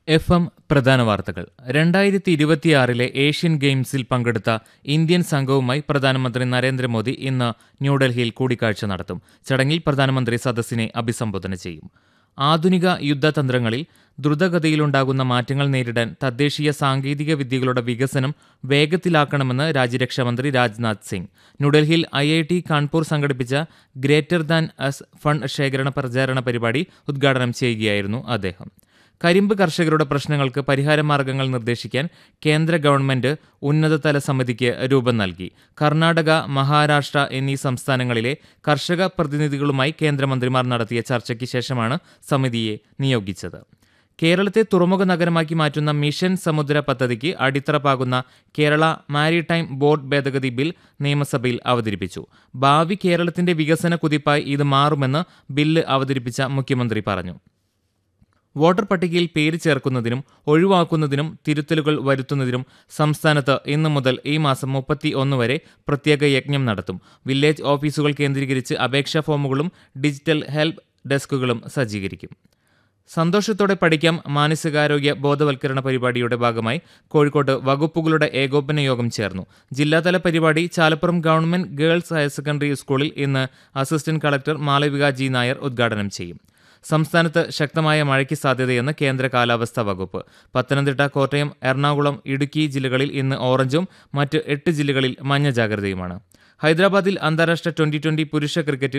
F M പ്രധാന വാർത്തകൾ രണ്ടായിരത്തി ഇരുപത്തിയാറിലെ ഏഷ്യൻ ഗെയിംസിൽ പങ്കെടുത്ത ഇന്ത്യൻ സംഘവുമായി പ്രധാനമന്ത്രി നരേന്ദ്രമോദി ഇന്ന് ന്യൂഡൽഹിയിൽ കൂടിക്കാഴ്ച നടത്തും ചടങ്ങിൽ പ്രധാനമന്ത്രി സദസ്സിനെ അഭിസംബോധന ചെയ്യും ആധുനിക യുദ്ധതന്ത്രങ്ങളിൽ ദ്രുതഗതിയിലുണ്ടാകുന്ന മാറ്റങ്ങൾ നേരിടാൻ തദ്ദേശീയ സാങ്കേതിക വിദ്യകളുടെ വികസനം വേഗത്തിലാക്കണമെന്ന് രാജ്യരക്ഷാമന്ത്രി രാജ്നാഥ് സിംഗ് ന്യൂഡൽഹിയിൽ ഐ ഐ ടി കാൺപൂർ സംഘടിപ്പിച്ച ഗ്രേറ്റർ ദാൻ അസ് ഫണ്ട് ശേഖരണ പ്രചാരണ പരിപാടി ഉദ്ഘാടനം ചെയ്യുകയായിരുന്നു അദ്ദേഹം കരിമ്പ് കർഷകരുടെ പ്രശ്നങ്ങൾക്ക് പരിഹാരമാർഗങ്ങൾ നിർദ്ദേശിക്കാൻ കേന്ദ്ര ഗവൺമെന്റ് ഉന്നതതല സമിതിക്ക് രൂപം നൽകി കർണാടക മഹാരാഷ്ട്ര എന്നീ സംസ്ഥാനങ്ങളിലെ കർഷക പ്രതിനിധികളുമായി കേന്ദ്രമന്ത്രിമാർ നടത്തിയ ചർച്ചയ്ക്ക് ശേഷമാണ് സമിതിയെ നിയോഗിച്ചത് കേരളത്തെ തുറമുഖ നഗരമാക്കി മാറ്റുന്ന മിഷൻ സമുദ്ര പദ്ധതിക്ക് അടിത്തറ പാകുന്ന കേരള മാരിടൈം ബോർഡ് ഭേദഗതി ബിൽ നിയമസഭയിൽ അവതരിപ്പിച്ചു ഭാവി കേരളത്തിന്റെ വികസന കുതിപ്പായി ഇത് മാറുമെന്ന് ബില്ല് അവതരിപ്പിച്ച മുഖ്യമന്ത്രി പറഞ്ഞു വോട്ടർ പട്ടികയിൽ പേര് ചേർക്കുന്നതിനും ഒഴിവാക്കുന്നതിനും തിരുത്തലുകൾ വരുത്തുന്നതിനും സംസ്ഥാനത്ത് ഇന്നു മുതൽ ഈ മാസം മുപ്പത്തി ഒന്ന് വരെ പ്രത്യേക യജ്ഞം നടത്തും വില്ലേജ് ഓഫീസുകൾ കേന്ദ്രീകരിച്ച് അപേക്ഷാ ഫോമുകളും ഡിജിറ്റൽ ഹെൽപ്പ് ഡെസ്കുകളും സജ്ജീകരിക്കും സന്തോഷത്തോടെ പഠിക്കാം മാനസികാരോഗ്യ ബോധവൽക്കരണ പരിപാടിയുടെ ഭാഗമായി കോഴിക്കോട്ട് വകുപ്പുകളുടെ ഏകോപന യോഗം ചേർന്നു ജില്ലാതല പരിപാടി Chalappuram government girls higher secondary സ്കൂളിൽ ഇന്ന് assistant collector Malavika G Nair ഉദ്ഘാടനം ചെയ്യും സംസ്ഥാനത്ത് ശക്തമായ മഴയ്ക്ക് സാധ്യതയെന്ന് കേന്ദ്ര കാലാവസ്ഥാ വകുപ്പ് പത്തനംതിട്ട കോട്ടയം എറണാകുളം ഇടുക്കി ജില്ലകളിൽ ഇന്ന് ഓറഞ്ചും മറ്റ് എട്ട് ജില്ലകളിൽ മഞ്ഞ ജാഗ്രതയുമാണ് ഹൈദരാബാദിൽ അന്താരാഷ്ട്ര ട്വന്റി ട്വന്റി പുരുഷ ക്രിക്കറ്റിൽ